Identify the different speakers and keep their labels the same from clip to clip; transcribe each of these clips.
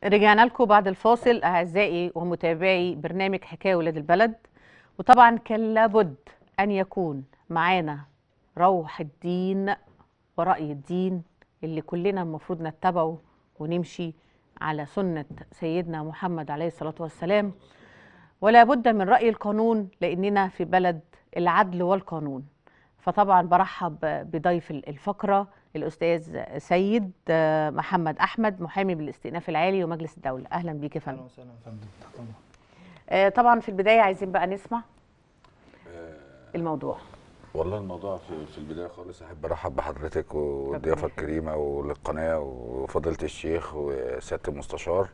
Speaker 1: رجعنا لكم بعد الفاصل أعزائي ومتابعي برنامج حكاية ولاد البلد وطبعا كان لابد أن يكون معانا روح الدين ورأي الدين اللي كلنا المفروض نتبعه ونمشي على سنة سيدنا محمد عليه الصلاة والسلام ولا بد من رأي القانون لأننا في بلد العدل والقانون فطبعا برحب بضيف الفقرة الأستاذ سيد محمد أحمد محامي بالاستئناف العالي ومجلس الدولة أهلا بيك يا
Speaker 2: اهلا
Speaker 1: فندم
Speaker 2: وسهلا يا فندم تحت أمرك.
Speaker 1: آه، طبعا في البداية عايزين بقى نسمع الموضوع
Speaker 3: والله الموضوع في, في البدايه خالص احب ارحب بحضرتك والضيافه الكريمه وللقناه وفضيله الشيخ وسياده المستشار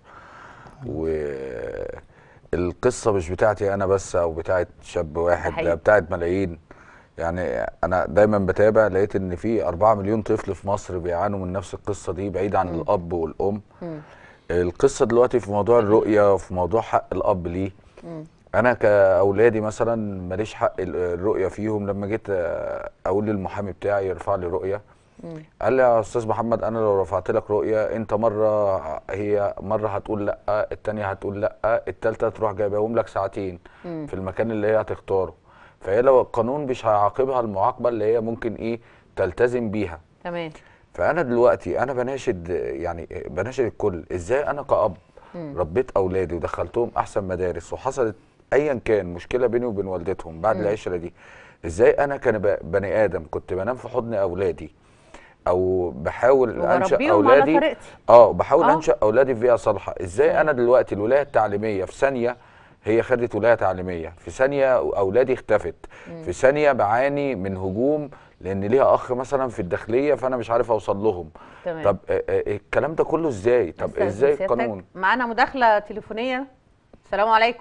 Speaker 3: والقصه مش بتاعتي انا بس او بتاعت شاب واحد
Speaker 1: حقيقي.
Speaker 3: لا بتاعت ملايين يعني انا دايما بتابع لقيت ان في 4 مليون طفل في مصر بيعانوا من نفس القصه دي بعيد عن الاب والام
Speaker 1: مم.
Speaker 3: القصه دلوقتي في موضوع الرؤيه وفي موضوع حق الاب ليه انا كاولادي مثلا ماليش حق ال- الرؤيه فيهم لما جيت آه، اقول للمحامي بتاعي يرفع لي رؤيه قال لي يا استاذ محمد انا لو رفعت لك رؤيه انت مره هي مره هتقول لا التانيه هتقول لا التالته تروح جايباهم لك ساعتين في المكان اللي هي هتختاره فهي لو القانون مش هيعاقبها المعاقبه اللي هي ممكن ايه تلتزم بيها
Speaker 1: تمام
Speaker 3: فانا دلوقتي انا بناشد يعني بناشد الكل ازاي انا كاب ربيت اولادي ودخلتهم احسن مدارس وحصلت ايا كان مشكله بيني وبين والدتهم بعد العشره دي ازاي انا كبني ادم كنت بنام في حضن اولادي او بحاول انشا
Speaker 1: وأربيهم على
Speaker 3: اولادي
Speaker 1: طريقتي.
Speaker 3: اه بحاول
Speaker 1: آه.
Speaker 3: انشا اولادي في بيئه صالحه ازاي انا دلوقتي الولايه التعليميه في ثانيه هي خدت ولايه تعليميه في ثانيه اولادي اختفت في ثانيه بعاني من هجوم لان ليها اخ مثلا في الداخليه فانا مش عارف اوصل لهم
Speaker 1: تمام.
Speaker 3: طب آه، آه، الكلام ده كله ازاي طب
Speaker 1: أستاذ
Speaker 3: ازاي
Speaker 1: سيادتك،
Speaker 3: القانون
Speaker 1: معانا مداخلة تليفونية السلام عليكم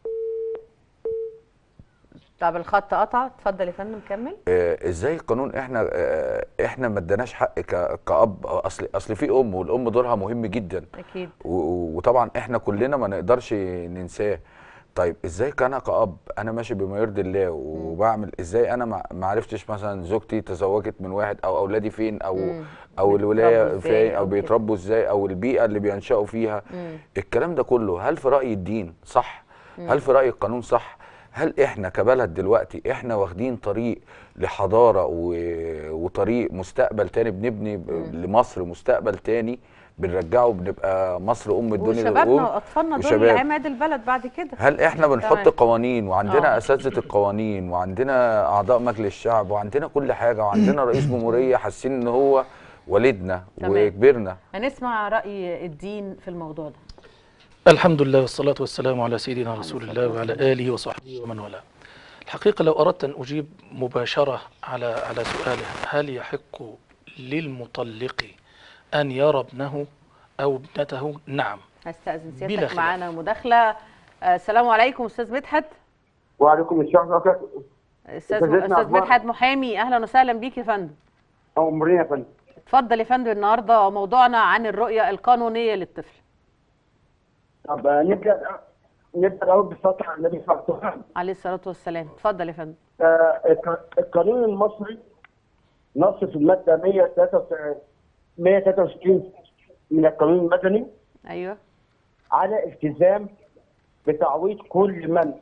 Speaker 1: طب الخط قطع اتفضل يا فندم كمل
Speaker 3: آه، ازاي القانون احنا آه، احنا ما اداناش حق ك- كاب اصل اصل في ام والام دورها مهم جدا
Speaker 1: أكيد
Speaker 3: و- و- وطبعا احنا كلنا ما نقدرش ننساه طيب ازاي كان كأب انا ماشي بما يرضي الله وبعمل ازاي انا ما ما عرفتش مثلا زوجتي تزوجت من واحد او اولادي فين او
Speaker 1: مم.
Speaker 3: او الولايه
Speaker 1: بيتربوا إزاي
Speaker 3: فين
Speaker 1: أو
Speaker 3: او
Speaker 1: كده.
Speaker 3: بيتربوا ازاي او البيئه اللي بينشأوا فيها
Speaker 1: مم.
Speaker 3: الكلام ده كله هل في رأي الدين صح هل في رأي القانون صح هل احنا كبلد دلوقتي احنا واخدين طريق لحضاره و... وطريق مستقبل تاني بنبني ب... لمصر مستقبل تاني بنرجعه بنبقى مصر ام الدنيا
Speaker 1: وشبابنا
Speaker 3: للأم
Speaker 1: واطفالنا دول
Speaker 3: وشباب.
Speaker 1: عماد البلد بعد كده
Speaker 3: هل احنا بنحط
Speaker 1: تمام.
Speaker 3: قوانين وعندنا
Speaker 1: آه.
Speaker 3: اساتذه القوانين وعندنا اعضاء مجلس الشعب وعندنا كل حاجه وعندنا رئيس جمهوريه حاسين ان هو والدنا
Speaker 1: تمام.
Speaker 3: وكبرنا
Speaker 1: هنسمع راي الدين في الموضوع ده
Speaker 2: الحمد لله والصلاة والسلام على سيدنا رسول الله وعلى آله وصحبه ومن والاه الحقيقة لو أردت أن أجيب مباشرة على على سؤاله هل يحق للمطلق أن يرى ابنه أو ابنته نعم
Speaker 1: هستأذن
Speaker 2: بلا
Speaker 1: سيادتك
Speaker 2: خلاف.
Speaker 1: معانا مداخله آه، السلام عليكم استاذ مدحت
Speaker 4: وعليكم السلام ورحمة الله
Speaker 1: استاذ
Speaker 4: أستاذتنا
Speaker 1: استاذ
Speaker 4: أخبار؟
Speaker 1: مدحت محامي اهلا وسهلا بيك يا فندم
Speaker 4: أمرين يا فندم
Speaker 1: اتفضل يا فندم النهارده موضوعنا عن الرؤيه القانونيه للطفل
Speaker 4: طب نبدأ نبدأ الأول بالصلاة على النبي صلى الله عليه وسلم
Speaker 1: عليه الصلاه والسلام اتفضل يا فندم
Speaker 4: آه، الق- القانون المصري نص في المادة 163 163 من القانون المدني
Speaker 1: ايوه
Speaker 4: على التزام بتعويض كل من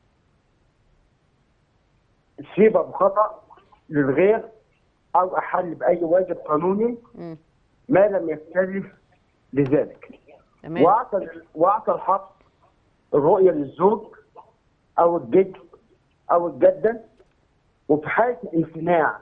Speaker 4: أصيب بخطأ للغير أو أحل بأي واجب قانوني
Speaker 1: مم.
Speaker 4: ما لم يختلف لذلك.
Speaker 1: تمام
Speaker 4: واعطى واعطى الحق الرؤيه للزوج او الجد او الجده وفي حاله الامتناع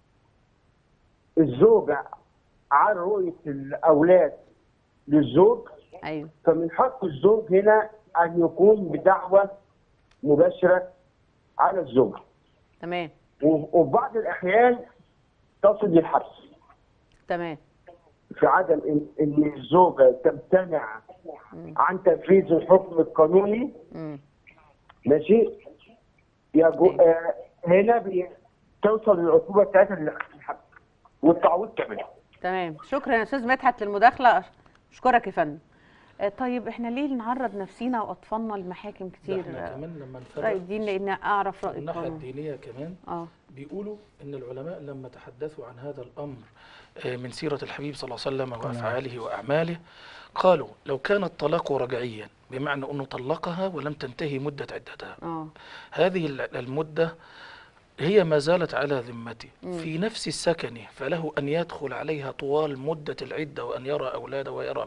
Speaker 4: الزوجه عن رؤيه الاولاد للزوج
Speaker 1: ايوه
Speaker 4: فمن حق الزوج هنا ان يقوم بدعوه مباشره على الزوج
Speaker 1: تمام
Speaker 4: و- وفي بعض الاحيان تصل للحبس
Speaker 1: تمام
Speaker 4: في عدم ان إن الزوجه تمتنع عن تنفيذ الحكم القانوني
Speaker 1: مم.
Speaker 4: ماشي يجو آه هنا بي- توصل للعقوبه بتاعتها للحبس والتعويض كمان
Speaker 1: تمام شكرا يا استاذ مدحت للمداخله اشكرك يا فندم آه، طيب احنا ليه نعرض نفسينا واطفالنا لمحاكم
Speaker 2: ده
Speaker 1: كتير
Speaker 2: احنا
Speaker 1: آه،
Speaker 2: كمان لما
Speaker 1: رأي
Speaker 2: نفرق
Speaker 1: الدين لان اعرف
Speaker 2: من
Speaker 1: رأي
Speaker 2: الناحيه
Speaker 1: القانون
Speaker 2: الدينيه كمان
Speaker 1: اه
Speaker 2: بيقولوا ان العلماء لما تحدثوا عن هذا الامر آه، من سيره الحبيب صلى الله عليه وسلم وافعاله واعماله قالوا لو كان الطلاق رجعيا بمعنى انه طلقها ولم تنتهي مده عدتها
Speaker 1: اه
Speaker 2: هذه ال- المده هي ما زالت على ذمته في نفس السكن فله ان يدخل عليها طوال مده العده وان يرى اولاده ويرى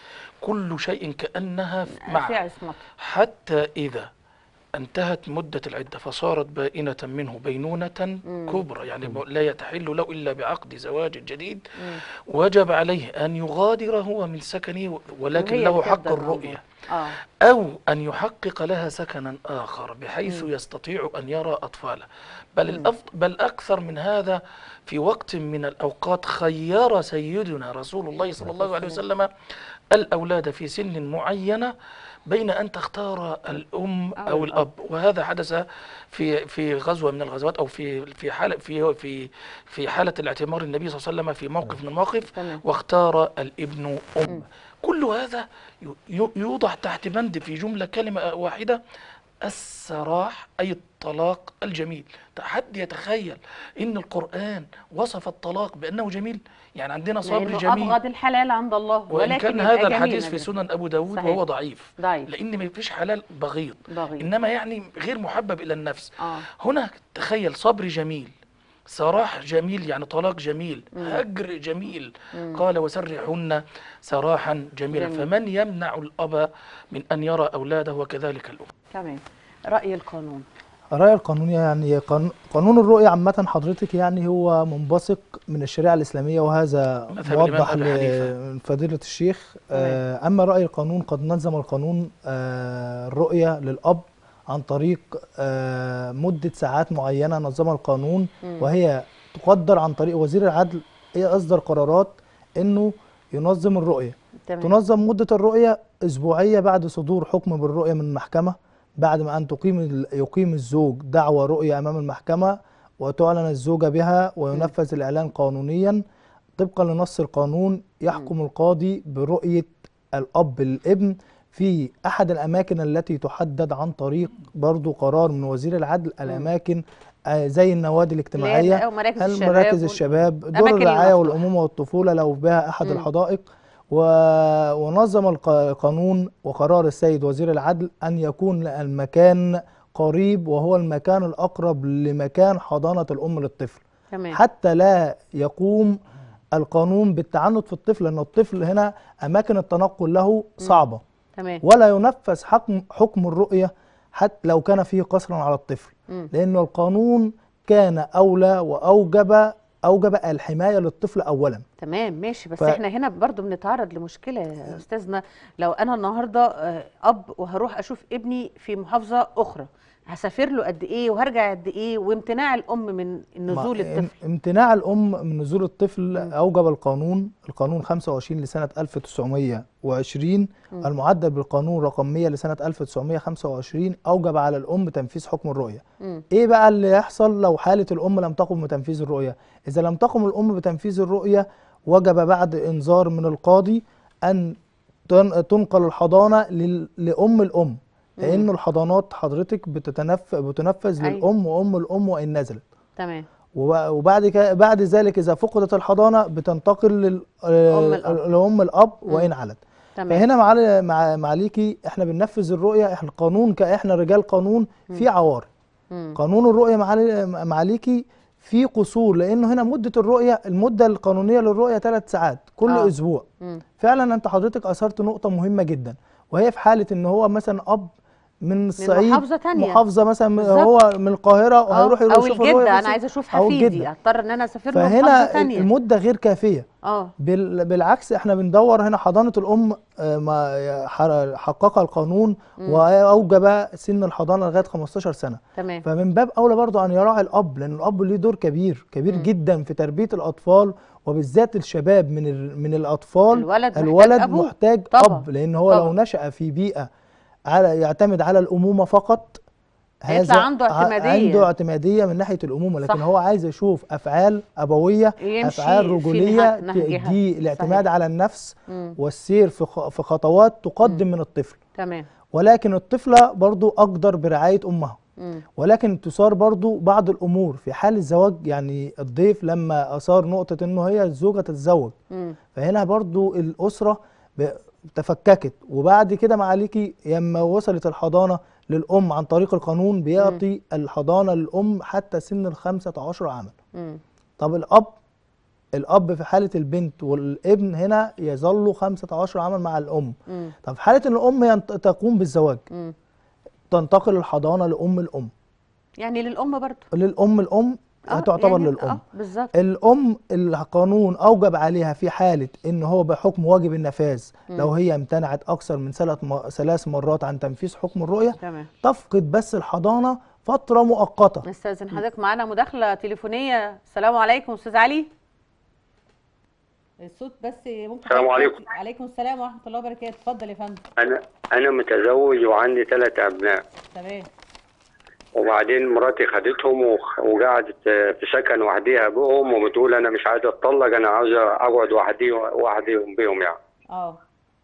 Speaker 2: كل شيء كانها
Speaker 1: في
Speaker 2: معه
Speaker 1: عصمته
Speaker 2: حتى إذا انتهت مدة العدة فصارت بائنة منه بينونة كبرى يعني لا يتحل له إلا بعقد زواج جديد وجب عليه أن يغادر هو من سكنه ولكن
Speaker 1: وهي
Speaker 2: له
Speaker 1: اللي
Speaker 2: حق
Speaker 1: تقدر الموضوع.
Speaker 2: الرؤية
Speaker 1: اه
Speaker 2: أو أن يحقق لها سكنا آخر بحيث يستطيع أن يرى أطفاله بل الأفضل بل أكثر من هذا في وقت من الأوقات خير سيدنا رسول الله صلى الله عليه وسلم الأولاد في سن معينة بين أن تختار الأم
Speaker 1: أو
Speaker 2: أو
Speaker 1: الأب.
Speaker 2: الأب وهذا حدث في في غزوة من الغزوات أو في في حالة في في في حالة الاعتمار النبي صلى الله عليه وسلم في موقف من المواقف
Speaker 1: تمام.
Speaker 2: واختار الابن أم كل هذا ي- ي- يوضع تحت بند في جملة كلمة واحدة السراح أي الطلاق الجميل حد يتخيل إن القرآن وصف الطلاق بأنه جميل يعني عندنا صبر
Speaker 1: لانه
Speaker 2: جميل
Speaker 1: ابغض الحلال عند الله
Speaker 2: وإن
Speaker 1: ولكن
Speaker 2: كان
Speaker 1: يبقى
Speaker 2: هذا
Speaker 1: جميل
Speaker 2: الحديث في
Speaker 1: نجم.
Speaker 2: سنن أبو داود
Speaker 1: صحيح.
Speaker 2: وهو ضعيف
Speaker 1: ضعيف
Speaker 2: لأن ما فيش حلال بغيض
Speaker 1: بغيض.
Speaker 2: إنما يعني غير محبب إلى النفس
Speaker 1: اه
Speaker 2: هنا تخيل صبر جميل سراح جميل يعني طلاق جميل هجر جميل قال وسرحن سراحا جميلا
Speaker 1: جميل.
Speaker 2: فمن يمنع الأب من أن يرى أولاده وكذلك الأم
Speaker 1: تمام رأي القانون
Speaker 5: الرأي القانوني يعني قانون, قانون الرؤية عامة حضرتك يعني هو منبثق من الشريعة الإسلامية وهذا
Speaker 2: مذهب الإمام
Speaker 5: موضح
Speaker 2: أبي حنيفة.
Speaker 5: لفضيلة الشيخ آه، أما رأي القانون قد نظم القانون آه، الرؤية للأب عن طريق آه، مدة ساعات معينة نظمها القانون وهي تقدر عن طريق وزير العدل هي أصدر قرارات إنه ينظم الرؤية
Speaker 1: تمام
Speaker 5: تنظم مدة الرؤية أسبوعية بعد صدور حكم بالرؤية من المحكمة بعد ما أن تقيم ال- يقيم الزوج دعوى رؤية أمام المحكمة وتعلن الزوجة بها وينفذ الإعلان قانونيا طبقا لنص القانون يحكم القاضي برؤية الأب للابن في أحد الأماكن التي تحدد عن طريق برضو قرار من وزير العدل الأماكن آه، زي النوادي الاجتماعية
Speaker 1: أو مراكز الشباب
Speaker 5: المراكز
Speaker 1: وال-
Speaker 5: الشباب دور
Speaker 1: أماكن
Speaker 5: الرعاية
Speaker 1: المفتوحة.
Speaker 5: والأمومة والطفولة لو بها أحد
Speaker 1: مم.
Speaker 5: الحدائق و... ونظم الق- القانون وقرار السيد وزير العدل أن يكون المكان قريب وهو المكان الأقرب لمكان حضانة الأم للطفل
Speaker 1: تمام
Speaker 5: حتى لا يقوم القانون بالتعنت في الطفل لأن الطفل هنا أماكن التنقل له صعبة
Speaker 1: تمام
Speaker 5: ولا ينفذ حكم حكم الرؤية حتى لو كان فيه قصرا على الطفل
Speaker 1: مم.
Speaker 5: لأن القانون كان أولى وأوجب أوجب الحماية للطفل أولا
Speaker 1: تمام ماشي بس
Speaker 5: ف-
Speaker 1: احنا هنا برضو بنتعرض لمشكلة يا استاذنا لو انا النهارده آه، اب وهروح اشوف ابني في محافظة اخرى هسافر له قد ايه وهرجع قد ايه وامتناع الام من نزول
Speaker 5: ما-
Speaker 1: الطفل
Speaker 5: ام- امتناع الأم من نزول الطفل أوجب القانون القانون 25 لسنة 1920 المعدل بالقانون رقم 100 لسنة 1925 أوجب على الأم تنفيذ حكم الرؤية
Speaker 1: مم.
Speaker 5: ايه بقى اللي يحصل لو حالة الأم لم تقم بتنفيذ الرؤية إذا لم تقم الأم بتنفيذ الرؤية وجب بعد إنذار من القاضي أن تن- تنقل الحضانة لل- لأم الأم لأن الحضانات حضرتك بتتنف بتنفذ
Speaker 1: أيوة.
Speaker 5: للأم وأم الأم وإن نزلت
Speaker 1: تمام
Speaker 5: وب- وبعد كده بعد ذلك إذا فقدت الحضانة بتنتقل لل-
Speaker 1: أم الأب.
Speaker 5: لأم الأب وإن علت
Speaker 1: تمام
Speaker 5: فهنا معالي مع معاليكي احنا بننفذ الرؤيه احنا قانون كاحنا رجال قانون في عوار
Speaker 1: مم.
Speaker 5: قانون الرؤيه معالي معاليكي في قصور لانه هنا مده الرؤيه المده القانونيه للرؤيه ثلاث ساعات كل
Speaker 1: آه.
Speaker 5: اسبوع
Speaker 1: مم.
Speaker 5: فعلا انت حضرتك اثرت نقطه مهمه جدا وهي في حاله ان هو مثلا اب من الصعيد
Speaker 1: محافظة تانية.
Speaker 5: محافظه مثلا
Speaker 1: بالظبط.
Speaker 5: هو من القاهره
Speaker 1: آه،
Speaker 5: وهيروح
Speaker 1: او
Speaker 5: يشوف الرؤيه
Speaker 1: الجدة
Speaker 5: بس-
Speaker 1: انا عايزة اشوف
Speaker 5: أو
Speaker 1: حفيدي
Speaker 5: الجدة.
Speaker 1: اضطر ان انا اسافر له محافظة
Speaker 5: فهنا
Speaker 1: تانية
Speaker 5: المده غير كافيه
Speaker 1: اه
Speaker 5: بال- بالعكس احنا بندور هنا حضانه الام آه، ما ح- حققها القانون واوجب سن الحضانه لغايه 15 سنه
Speaker 1: تمام
Speaker 5: فمن باب اولى برضو ان يراعي الاب لان الاب ليه دور كبير كبير جدا في تربيه الاطفال وبالذات الشباب من ال- من الاطفال
Speaker 1: الولد محتاج
Speaker 5: الولد
Speaker 1: أبوه.
Speaker 5: محتاج
Speaker 1: طبعا.
Speaker 5: اب لان هو لو
Speaker 1: طبعا.
Speaker 5: نشأ في بيئه على يعتمد على الامومه فقط
Speaker 1: هيطلع عنده
Speaker 5: ع-
Speaker 1: اعتمادية.
Speaker 5: عنده اعتماديه من ناحيه الامومه لكن
Speaker 1: صح.
Speaker 5: هو عايز يشوف افعال ابويه
Speaker 1: يمشي
Speaker 5: افعال
Speaker 1: في
Speaker 5: رجوليه
Speaker 1: نهج- نهجها.
Speaker 5: دي الاعتماد
Speaker 1: صحيح.
Speaker 5: على النفس
Speaker 1: مم.
Speaker 5: والسير في خ- في خطوات تقدم من الطفل
Speaker 1: تمام
Speaker 5: ولكن الطفله برضو اقدر برعايه امها
Speaker 1: مم.
Speaker 5: ولكن تثار برضو بعض الامور في حال الزواج يعني الضيف لما اثار نقطه انه هي الزوجه تتزوج
Speaker 1: مم.
Speaker 5: فهنا برضو الأسرة ب- تفككت وبعد كده معاليكي لما وصلت الحضانة للأم عن طريق القانون بيعطي الحضانة للأم حتى سن الخمسة عشر عاما
Speaker 1: مم.
Speaker 5: طب الأب الأب في حالة البنت والابن هنا يظل خمسة عشر عاما مع الأم
Speaker 1: مم.
Speaker 5: طب في حالة إن الأم ينت- تقوم بالزواج
Speaker 1: مم.
Speaker 5: تنتقل الحضانة لأم الأم
Speaker 1: يعني للام برضه
Speaker 5: للأم الأم هتعتبر
Speaker 1: يعني
Speaker 5: للأم
Speaker 1: اه بالظبط
Speaker 5: الأم القانون أوجب عليها في حالة إن هو بحكم واجب النفاذ لو هي امتنعت أكثر من ثلاث م- ثلاث مرات عن تنفيذ حكم الرؤية
Speaker 1: تمام
Speaker 5: تفقد بس الحضانة فترة مؤقتة
Speaker 1: نستاذن حضرتك معانا مداخله تليفونيه السلام عليكم استاذ علي الصوت بس ممكن
Speaker 6: السلام
Speaker 1: حضرتك-
Speaker 6: عليكم.
Speaker 1: عليكم السلام ورحمه الله وبركاته اتفضل يا فندم
Speaker 6: انا انا متزوج وعندي ثلاث ابناء
Speaker 1: تمام
Speaker 6: وبعدين مراتي خدتهم وخ- وقعدت في سكن وحديها بهم وبتقول انا مش عايزه اتطلق انا عايزه اقعد وحدي وحدي بهم يعني
Speaker 1: اه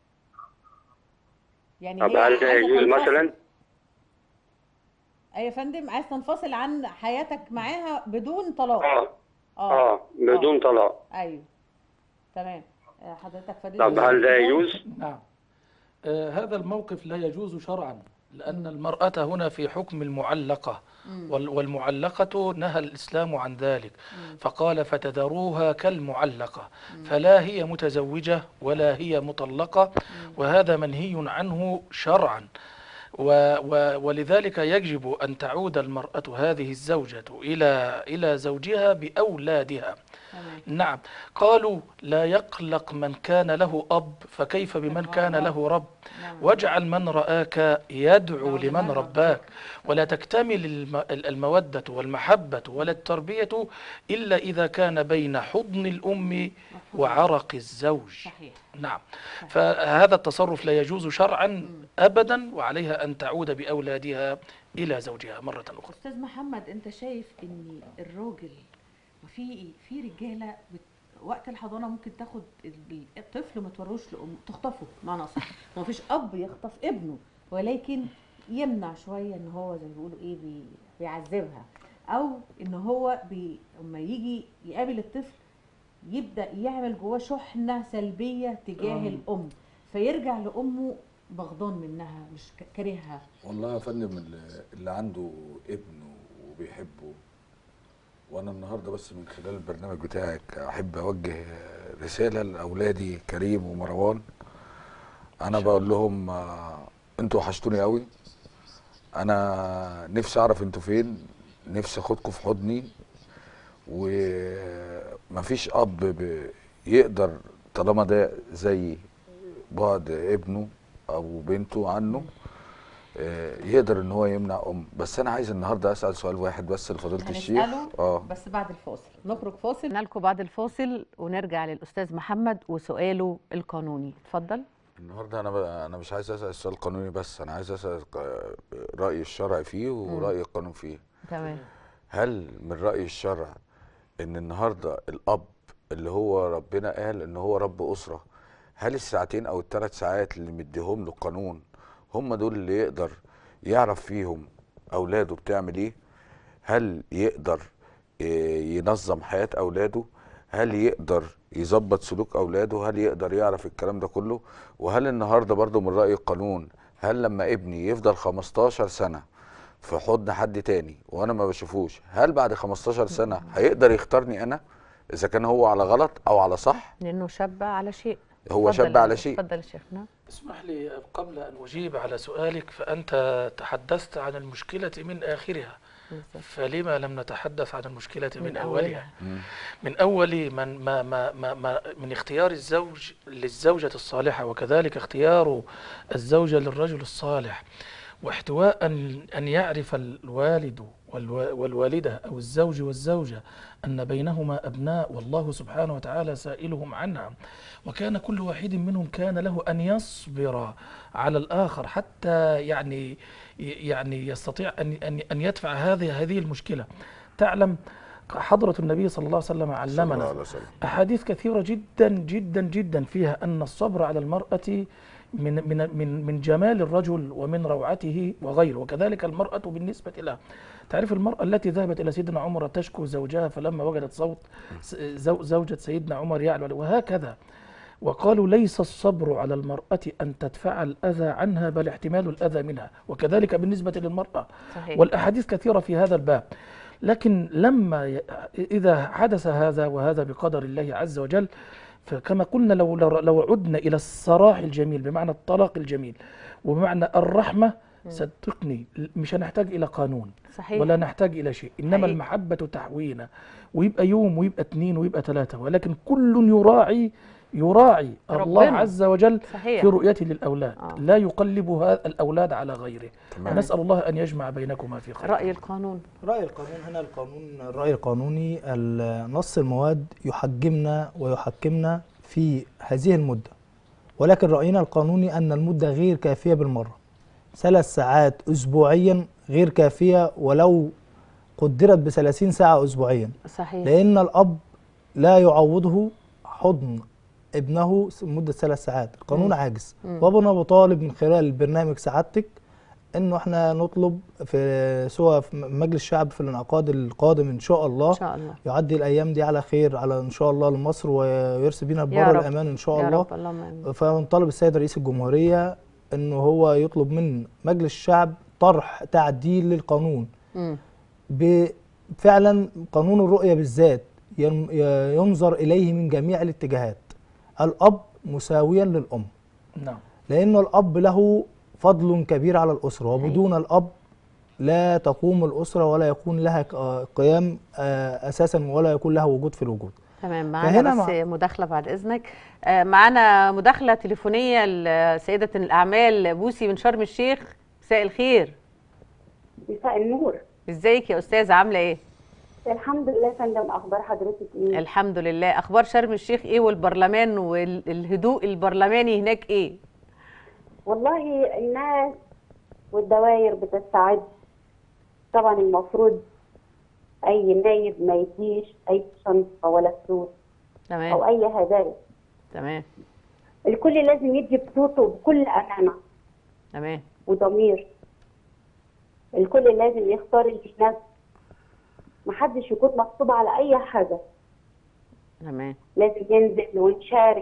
Speaker 1: يعني
Speaker 6: طب
Speaker 1: هي
Speaker 6: هل ده
Speaker 1: عايزة
Speaker 6: يجوز
Speaker 1: تنفصل.
Speaker 6: مثلا؟
Speaker 1: اي يا فندم عايز تنفصل عن حياتك معاها بدون طلاق
Speaker 6: اه اه بدون طلاق
Speaker 1: ايوه تمام آه، حضرتك فضيلة
Speaker 6: طب هل ده
Speaker 1: الدكتور؟
Speaker 6: يجوز؟
Speaker 2: نعم آه، هذا الموقف لا يجوز شرعا لأن المرأة هنا في حكم المعلقة وال- والمعلقة نهى الإسلام عن ذلك فقال فتذروها كالمعلقة فلا هي متزوجة ولا هي مطلقة وهذا منهي عنه شرعا و و ولذلك يجب أن تعود المرأة هذه الزوجة إلى إلى زوجها بأولادها
Speaker 1: تمام
Speaker 2: نعم قالوا لا يقلق من كان له أب فكيف بمن كان له رب
Speaker 1: نعم.
Speaker 2: واجعل من رآك يدعو لمن رباك ولا تكتمل الم- المودة والمحبة ولا التربية إلا إذا كان بين حضن الأم وعرق الزوج
Speaker 1: صحيح
Speaker 2: نعم فهذا التصرف لا يجوز شرعا أبدا وعليها أن تعود بأولادها إلى زوجها مرة أخرى
Speaker 1: استاذ محمد انت شايف ان الراجل وفي في رجاله بت... وقت الحضانه ممكن تاخد ال- الطفل ما توروش لام تخطفه معنى صح ما فيش اب يخطف ابنه ولكن يمنع شويه ان هو زي ما بيقولوا ايه بي... بيعذبها او ان هو بي... اما يجي يقابل الطفل يبدا يعمل جواه شحنه سلبيه تجاه
Speaker 2: آه.
Speaker 1: الام فيرجع لامه بغضان منها مش ك- كارهها
Speaker 3: والله يا فندم اللي, اللي عنده ابن وبيحبه وانا النهارده بس من خلال البرنامج بتاعك احب اوجه رساله لاولادي كريم ومروان انا بقول لهم آه، انتوا وحشتوني قوي انا نفسي اعرف انتوا فين نفسي اخدكم في حضني ومفيش اب ب- يقدر طالما ده زي بعد ابنه او بنته عنه آه، يقدر ان هو يمنع ام بس انا عايز النهارده اسال سؤال واحد بس لفضيله الشيخ
Speaker 1: هنسأله
Speaker 3: اه
Speaker 1: بس بعد الفاصل نخرج فاصل لكم بعد الفاصل ونرجع للأستاذ محمد وسؤاله القانوني اتفضل
Speaker 3: النهارده انا ب... انا مش عايز اسال السؤال القانوني بس انا عايز اسال ق- راي الشرع فيه وراي القانون فيه
Speaker 1: تمام
Speaker 3: هل من راي الشرع ان النهارده الاب اللي هو ربنا قال ان هو رب اسره هل الساعتين او الثلاث ساعات اللي مديهم له القانون هم دول اللي يقدر يعرف فيهم اولاده بتعمل ايه هل يقدر إيه، ينظم حياة اولاده هل يقدر يظبط سلوك اولاده هل يقدر يعرف الكلام ده كله وهل النهارده برضو من رأي القانون هل لما ابني يفضل 15 سنة في حضن حد تاني وانا ما بشوفوش هل بعد 15 سنة هيقدر يختارني انا اذا كان هو على غلط او على صح
Speaker 1: لأنه شاب على شيء
Speaker 3: هو
Speaker 1: اتفضل
Speaker 3: شاب
Speaker 1: يا-
Speaker 3: على شيء.
Speaker 1: اتفضل يا شيخنا
Speaker 2: اسمح لي قبل أن أجيب على سؤالك فأنت تحدثت عن المشكلة من آخرها
Speaker 1: بالظبط.
Speaker 2: فلما لم نتحدث عن المشكلة من,
Speaker 1: من
Speaker 2: أولها
Speaker 1: أولها.
Speaker 2: من أول من ما ما ما ما من اختيار الزوج للزوجة الصالحة وكذلك اختيار الزوجة للرجل الصالح واحتواء أن أن يعرف الوالد والوا- والوالدة أو الزوج والزوجة أن بينهما أبناء والله سبحانه وتعالى سائلهم عنها وكان كل واحد منهم كان له أن يصبر على الآخر حتى يعني يعني يستطيع أن أن أن يدفع هذه هذه المشكلة تعلم حضرة النبي صلى الله عليه وسلم
Speaker 3: صلى الله
Speaker 2: علمنا
Speaker 3: عليه وسلم.
Speaker 2: أحاديث كثيرة جدا جدا جدا فيها أن الصبر على المرأة من من من من جمال الرجل ومن روعته وغيره وكذلك المرأة بالنسبة لها تعرف المرأة التي ذهبت إلى سيدنا عمر تشكو زوجها فلما وجدت صوت س- زو- زوجة سيدنا عمر يعلو وهكذا وقالوا ليس الصبر على المرأة أن تدفع الأذى عنها بل احتمال الأذى منها وكذلك بالنسبة للمرأة
Speaker 1: صحيح.
Speaker 2: والأحاديث كثيرة في هذا الباب لكن لما ي- إذا حدث هذا وهذا بقدر الله عز وجل فكما قلنا لو لو لو عدنا إلى الصراح الجميل بمعنى الطلاق الجميل وبمعنى الرحمة صدقني مش هنحتاج إلى قانون
Speaker 1: صحيح.
Speaker 2: ولا نحتاج إلى شيء إنما
Speaker 1: حقيقي.
Speaker 2: المحبة تحوينا ويبقى يوم ويبقى اتنين ويبقى ثلاثة ولكن كل يراعي يراعي الله
Speaker 1: ربنا.
Speaker 2: عز وجل
Speaker 1: صحيح.
Speaker 2: في رؤيته للأولاد
Speaker 1: آه.
Speaker 2: لا يقلب هذا الأولاد على غيره
Speaker 3: تمام.
Speaker 2: نسأل الله أن يجمع بينكما في خير
Speaker 1: رأي القانون
Speaker 5: رأي القانون هنا القانون الرأي القانوني ال- نص المواد يحجمنا ويحكمنا في هذه المدة ولكن رأينا القانوني أن المدة غير كافية بالمرة ثلاث ساعات أسبوعيا غير كافية ولو قدرت بثلاثين ساعة أسبوعيا
Speaker 1: صحيح
Speaker 5: لأن الأب لا يعوضه حضن ابنه مدة ثلاث ساعات القانون عاجز وابنا بطالب من خلال البرنامج سعادتك انه احنا نطلب في سواء في مجلس الشعب في الانعقاد القادم ان شاء الله
Speaker 1: إن شاء الله
Speaker 5: يعدي الايام دي على خير على ان شاء الله لمصر ويرسي بينا
Speaker 1: يا
Speaker 5: البر
Speaker 1: رب.
Speaker 5: الامان ان شاء
Speaker 1: يا
Speaker 5: الله
Speaker 1: رب اللهم آمين.
Speaker 5: فنطالب السيد رئيس الجمهوريه انه هو يطلب من مجلس الشعب طرح تعديل للقانون
Speaker 1: مم.
Speaker 5: ب- فعلا قانون الرؤية بالذات ين- ي- ينظر إليه من جميع الاتجاهات الأب مساويا للأم
Speaker 2: نعم
Speaker 5: لأن الأب له فضل كبير على الأسرة وبدون الأب لا تقوم الأسرة ولا يكون لها ق- قيام آه، أساسا ولا يكون لها وجود في الوجود
Speaker 1: تمام
Speaker 5: فهنا
Speaker 1: معانا بس
Speaker 5: مع-
Speaker 1: مداخلة بعد إذنك آه، معانا مداخلة تليفونية لسيدة الأعمال بوسي من شرم الشيخ مساء الخير
Speaker 7: مساء النور
Speaker 1: ازيك يا أستاذة عاملة إيه؟
Speaker 7: الحمد لله يا فندم اخبار حضرتك ايه
Speaker 1: الحمد لله أخبار شرم الشيخ إيه والبرلمان والهدوء البرلماني هناك إيه؟
Speaker 7: والله الناس والدوائر بتستعد طبعا المفروض اي نايب ما يديش اي شنطه ولا فلوس او
Speaker 1: تمام
Speaker 7: اي هدايا
Speaker 1: تمام
Speaker 7: الكل لازم يدي بصوته بكل امانه
Speaker 1: تمام
Speaker 7: وضمير الكل لازم يختار اللي يناسبه محدش يكون مغصوب على اي حاجه
Speaker 1: تمام
Speaker 7: لازم ينزل ونشارك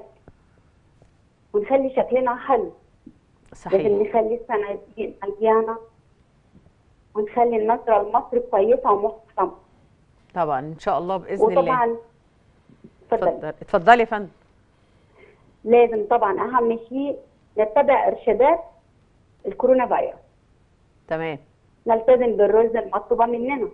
Speaker 7: ونخلي شكلنا حلو لازم
Speaker 1: صحيح
Speaker 7: نخلي الصناديق مليانه ونخلي النظره لمصر كويسه ومحكمه
Speaker 1: طبعا إن شاء الله بإذن الله
Speaker 7: وطبعا اتفضل
Speaker 1: اتفضل اتفضلي يا فندم
Speaker 7: لازم طبعا اهم شيء نتبع ارشادات الكورونا فيروس
Speaker 1: تمام
Speaker 7: نلتزم بالرولز المطلوبه مننا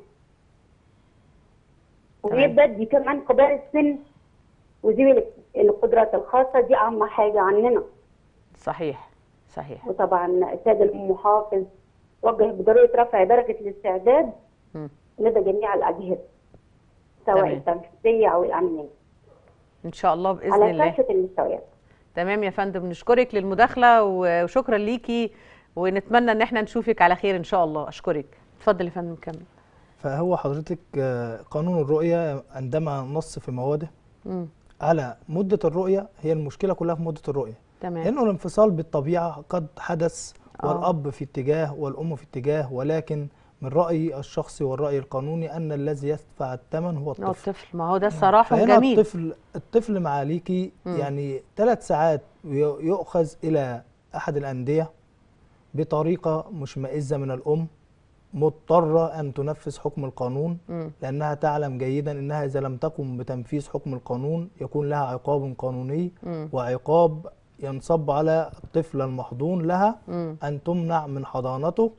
Speaker 7: ويبقى دي كمان كبار السن وذوي القدرات الخاصه دي اهم حاجه عننا
Speaker 1: صحيح صحيح
Speaker 7: وطبعا السيد المحافظ وجه بضروره رفع درجه الاستعداد
Speaker 1: مم.
Speaker 7: لدى جميع الاجهزه سواء
Speaker 1: تمام.
Speaker 7: التنفيذيه او الامنيه
Speaker 1: إن شاء الله بإذن
Speaker 7: على
Speaker 1: الله
Speaker 7: كافه المستويات
Speaker 1: تمام يا فندم نشكرك للمداخلة و- وشكرا ليكي ونتمنى ان احنا نشوفك على خير ان شاء الله اشكرك اتفضل يا فندم كمل
Speaker 5: فهو حضرتك آه، قانون الرؤية عندما نص في مواده
Speaker 1: مم.
Speaker 5: على مدة الرؤية هي المشكلة كلها في مدة الرؤية
Speaker 1: تمام
Speaker 5: لأنه الانفصال بالطبيعة قد حدث
Speaker 1: آه.
Speaker 5: والأب في اتجاه والأم في اتجاه ولكن من رأيي الشخصي والرأي القانوني أن الذي يدفع الثمن هو
Speaker 1: هو
Speaker 5: الطفل
Speaker 1: الطفل ما هو ده صراحة
Speaker 5: فهنا
Speaker 1: جميل
Speaker 5: الطفل الطفل معاليكي
Speaker 1: مم.
Speaker 5: يعني ثلاث ساعات ي- يؤخذ إلى أحد الأندية بطريقة مشمئزة من الأم مضطرة أن تنفذ حكم القانون
Speaker 1: مم.
Speaker 5: لأنها تعلم جيدا أنها إذا لم تقم بتنفيذ حكم القانون يكون لها عقاب قانوني
Speaker 1: مم.
Speaker 5: وعقاب ينصب على الطفل المحضون لها
Speaker 1: مم.
Speaker 5: أن تمنع من حضانته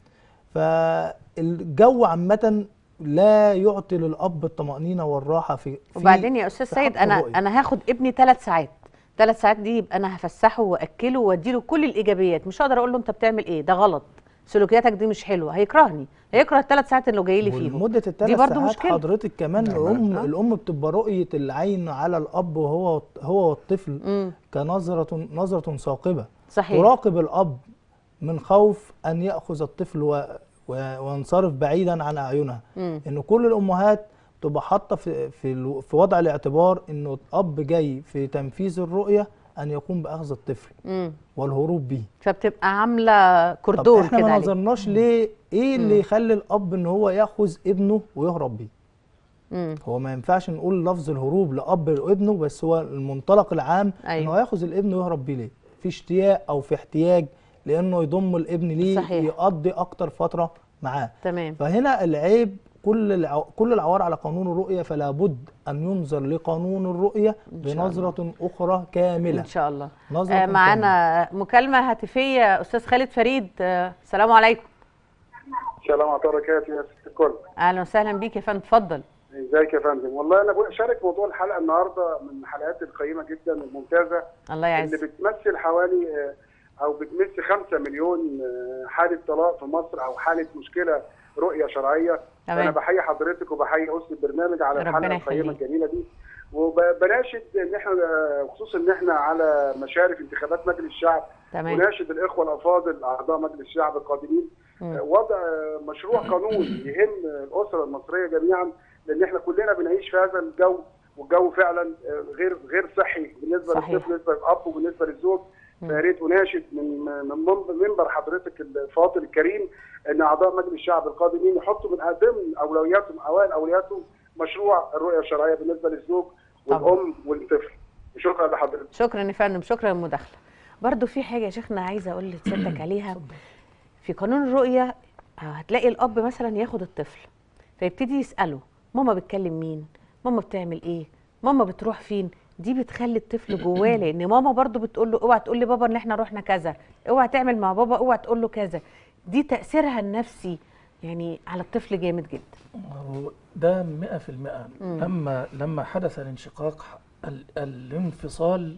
Speaker 5: فالجو عامة لا يعطي للأب الطمأنينة والراحة في, في
Speaker 1: وبعدين يا استاذ
Speaker 5: في
Speaker 1: سيد
Speaker 5: حق
Speaker 1: انا
Speaker 5: الرؤية.
Speaker 1: انا هاخد ابني ثلاث ساعات ثلاث ساعات دي يبقى انا هفسحه واكله واديله كل الايجابيات مش هقدر اقول له انت بتعمل ايه ده غلط سلوكياتك دي مش حلوه هيكرهني هيكره الثلاث ساعات اللي جاي لي فيهم
Speaker 5: مدة
Speaker 1: دي
Speaker 5: الثلاث
Speaker 1: برضو
Speaker 5: ساعات
Speaker 1: مشكلة.
Speaker 5: حضرتك كمان الأم الأم بتبقى رؤية العين على الأب وهو هو والطفل
Speaker 1: مم.
Speaker 5: كنظرة نظرة ثاقبة
Speaker 1: صحيح
Speaker 5: تراقب الأب من خوف أن يأخذ الطفل و... و... وينصرف بعيدا عن أعينها
Speaker 1: مم.
Speaker 5: إن كل الأمهات تبقى حاطة في في, الو- في وضع الاعتبار إنه الأب جاي في تنفيذ الرؤية أن يقوم بأخذ الطفل
Speaker 1: مم.
Speaker 5: والهروب به
Speaker 1: فبتبقى عامله
Speaker 5: طب
Speaker 1: كردون
Speaker 5: احنا
Speaker 1: كده
Speaker 5: ما
Speaker 1: عليه
Speaker 5: نظرناش ليه ايه اللي يخلي الاب ان هو ياخذ ابنه ويهرب بيه
Speaker 1: مم.
Speaker 5: هو ما ينفعش نقول لفظ الهروب لاب وابنه بس هو المنطلق العام
Speaker 1: أيوة.
Speaker 5: انه هياخذ الابن ويهرب بيه ليه في اشتياق او في احتياج لانه يضم الابن ليه
Speaker 1: صحيح.
Speaker 5: يقضي اكتر فتره معاه
Speaker 1: تمام
Speaker 5: فهنا العيب كل العو... كل العوار على قانون الرؤيه فلا بد ان ينظر لقانون الرؤيه بنظره اخرى كامله
Speaker 1: ان شاء الله
Speaker 5: نظرة
Speaker 1: آه معانا مكالمه هاتفيه استاذ خالد فريد آه السلام عليكم
Speaker 8: السلام عليكم وبركاته يا ست الكل
Speaker 1: اهلا وسهلا بيك يا فندم اتفضل
Speaker 8: ازيك يا فندم والله انا بشارك موضوع الحلقه النهارده من الحلقات القيمه جدا والممتازه
Speaker 1: الله
Speaker 8: اللي
Speaker 1: يعزك
Speaker 8: بتمثل حوالي آه، او بتمس 5 مليون آه، حاله طلاق في مصر او حاله مشكله رؤيه شرعيه
Speaker 1: تمام.
Speaker 8: انا بحيي حضرتك وبحيي اسره البرنامج على
Speaker 1: ربنا
Speaker 8: الحلقه القيمه
Speaker 1: يخليك.
Speaker 8: الجميله دي وبناشد ان احنا آه، خصوصا ان احنا على مشارف انتخابات مجلس الشعب
Speaker 1: تمام
Speaker 8: وناشد الاخوه الافاضل اعضاء مجلس الشعب القادمين
Speaker 1: مم.
Speaker 8: آه، وضع آه، مشروع قانون يهم الاسره المصريه جميعا لان احنا كلنا بنعيش في هذا الجو والجو فعلا آه، غير غير صحي بالنسبه
Speaker 1: صحيح.
Speaker 8: للطفل بالنسبه للاب وبالنسبه للزوج فيا ريت اناشد من من من- منبر حضرتك الفاضل الكريم ان اعضاء مجلس الشعب القادمين يحطوا من ضمن اولوياتهم اوائل اولوياتهم مشروع الرؤيه الشرعيه بالنسبه للزوج
Speaker 1: طبعا.
Speaker 8: والام والطفل شكرا لحضرتك
Speaker 1: شكرا يا فندم شكرا للمداخله برضو في حاجه يا شيخنا عايزه اقول لسيادتك عليها في قانون الرؤيه آه، هتلاقي الاب مثلا ياخد الطفل فيبتدي يساله ماما بتكلم مين ماما بتعمل ايه ماما بتروح فين دي بتخلي الطفل جواه لان ماما برضو بتقول له اوعى تقول لي بابا ان احنا رحنا كذا اوعى تعمل مع بابا اوعى تقول له كذا دي تاثيرها النفسي يعني على الطفل جامد جدا
Speaker 2: هو ده 100% لما لما حدث الانشقاق ال- الانفصال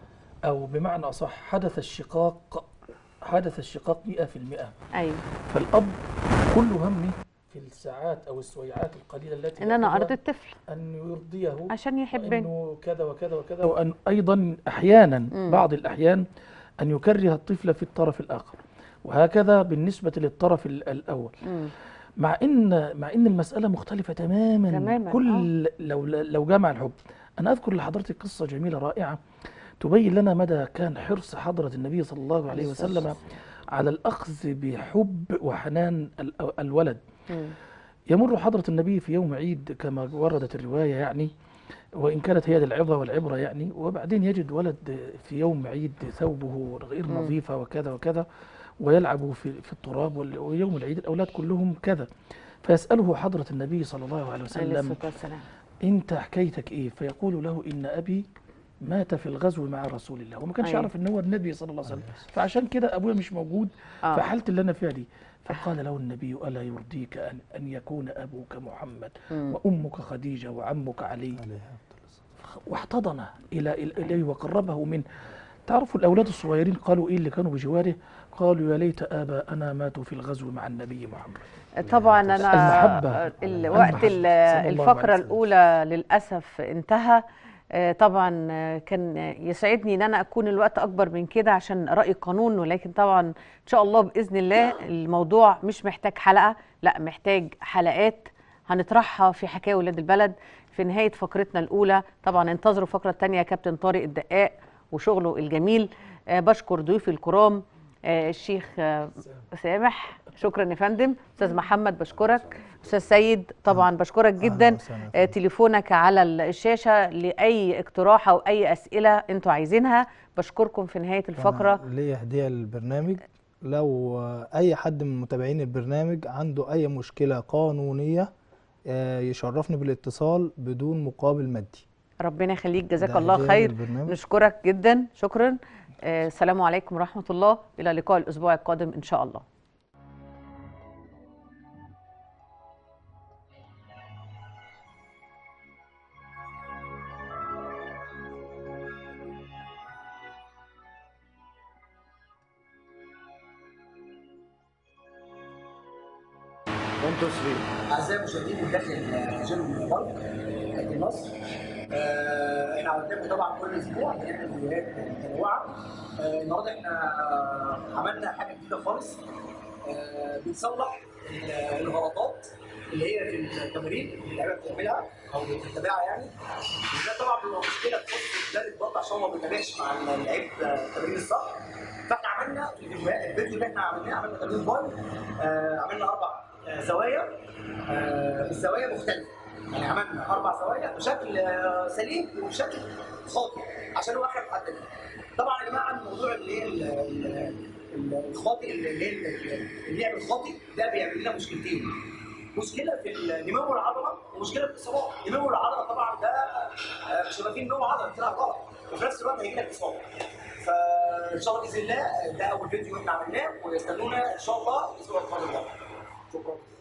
Speaker 2: او بمعنى اصح حدث الشقاق حدث الشقاق 100%
Speaker 1: ايوه
Speaker 2: فالاب كل همه في الساعات او السويعات القليله التي
Speaker 1: ان انا
Speaker 2: يأخذها
Speaker 1: ارضي الطفل
Speaker 2: ان يرضيه
Speaker 1: عشان يحبني
Speaker 2: انه كذا وكذا وكذا وان ايضا احيانا
Speaker 1: مم.
Speaker 2: بعض الاحيان ان يكره الطفل في الطرف الاخر وهكذا بالنسبه للطرف ال- الاول
Speaker 1: مم.
Speaker 2: مع ان مع ان المساله مختلفه تماما
Speaker 1: تماماً،
Speaker 2: كل لو لو جمع الحب انا اذكر لحضرتك قصه جميله رائعه تبين لنا مدى كان حرص حضره النبي صلى الله عليه وسلم على الاخذ بحب وحنان ال- الولد
Speaker 1: مم.
Speaker 2: يمر حضرة النبي في يوم عيد كما وردت الرواية يعني وإن كانت هي للعظة والعبرة يعني وبعدين يجد ولد في يوم عيد ثوبه غير
Speaker 1: مم.
Speaker 2: نظيفة وكذا وكذا ويلعب في, في التراب وال- ويوم العيد الأولاد كلهم كذا فيسأله حضرة النبي صلى الله عليه
Speaker 1: عليه
Speaker 2: وسلم
Speaker 1: الصلاه والسلام
Speaker 2: أنت حكايتك إيه فيقول له إن أبي مات في الغزو مع رسول الله وما كانش
Speaker 1: أيوة.
Speaker 2: يعرف ان هو النبي صلى الله عليه وسلم فعشان كده ابويا مش موجود
Speaker 1: آه.
Speaker 2: في حالتي اللي انا فيها دي فقال له النبي الا يرضيك ان ان يكون ابوك محمد
Speaker 1: مم.
Speaker 2: وامك خديجه وعمك علي واحتضن الى إلى- اليه وقربه منه تعرفوا الاولاد الصغيرين قالوا ايه اللي كانوا بجواره قالوا يا ليت اباءنا ماتوا في الغزو مع النبي محمد
Speaker 1: طبعا انا
Speaker 2: المحبة.
Speaker 1: الوقت
Speaker 2: المحبة.
Speaker 1: ال-
Speaker 2: صلى الله
Speaker 1: الفقره
Speaker 2: عليه وسلم.
Speaker 1: الاولى للاسف انتهى آه، طبعا آه، كان يسعدني ان انا اكون الوقت اكبر من كده عشان راي قانون ولكن طبعا ان شاء الله باذن الله الموضوع مش محتاج حلقه لا محتاج حلقات هنطرحها في حكايه ولاد البلد في نهايه فقرتنا الاولى طبعا انتظروا الفقره الثانيه كابتن طارق الدقاق وشغله الجميل آه، بشكر ضيوفي الكرام آه، الشيخ آه، سامح شكرا يا فندم استاذ محمد بشكرك استاذ سيد طبعا بشكرك جدا
Speaker 5: وسهلا.
Speaker 1: آه، تليفونك على الشاشه لاي اقتراح او اي اسئله انتوا عايزينها بشكركم في نهايه الفقره
Speaker 5: أنا ليا هديه للبرنامج لو آه، اي حد من متابعين البرنامج عنده اي مشكله قانونيه آه، يشرفني بالاتصال بدون مقابل مادي
Speaker 1: ربنا يخليك جزاك
Speaker 5: ده
Speaker 1: الله
Speaker 5: هدية
Speaker 1: خير
Speaker 5: للبرنامج.
Speaker 1: نشكرك جدا شكرا آه، السلام عليكم ورحمه الله الى لقاء الاسبوع القادم ان شاء الله
Speaker 9: اعزائي المشاهدين من داخل جيم بارك في مصر آه، احنا عملنا طبعا كل اسبوع بنعمل فيديوهات متنوعه آه، النهارده احنا عملنا حاجه جديده خالص آه، بنصلح ال- الغلطات اللي هي في التمارين اللي اللعيبه بتعملها او بتتابعها يعني وده طبعا بيبقى مشكله تخص المدرب برضه عشان هو ما بيتابعش مع اللعيب التمرين الصح فاحنا عملنا الفيديو الفيديو اللي احنا عملناه عملنا تمرين باي آه، عملنا اربع آه، زوايا آه، الزوايا مختلفه يعني عملنا اربع زوايا بشكل آه، سليم وبشكل خاطئ عشان هو اخر محدد طبعا يا جماعه الموضوع اللي هي ال- ال- ال- الخاطئ اللي هي ال- اللعب الخاطئ ده بيعمل لنا مشكلتين مشكله في النمو العضله ومشكله في الاصابات نمو العضله طبعا ده آه، مش هيبقى فيه نمو عضله بتلعب غلط وفي نفس الوقت هيجي لك اصابه فان شاء الله باذن الله ده اول فيديو احنا عملناه واستنونا ان شاء الله الاسبوع القادم ده شكرا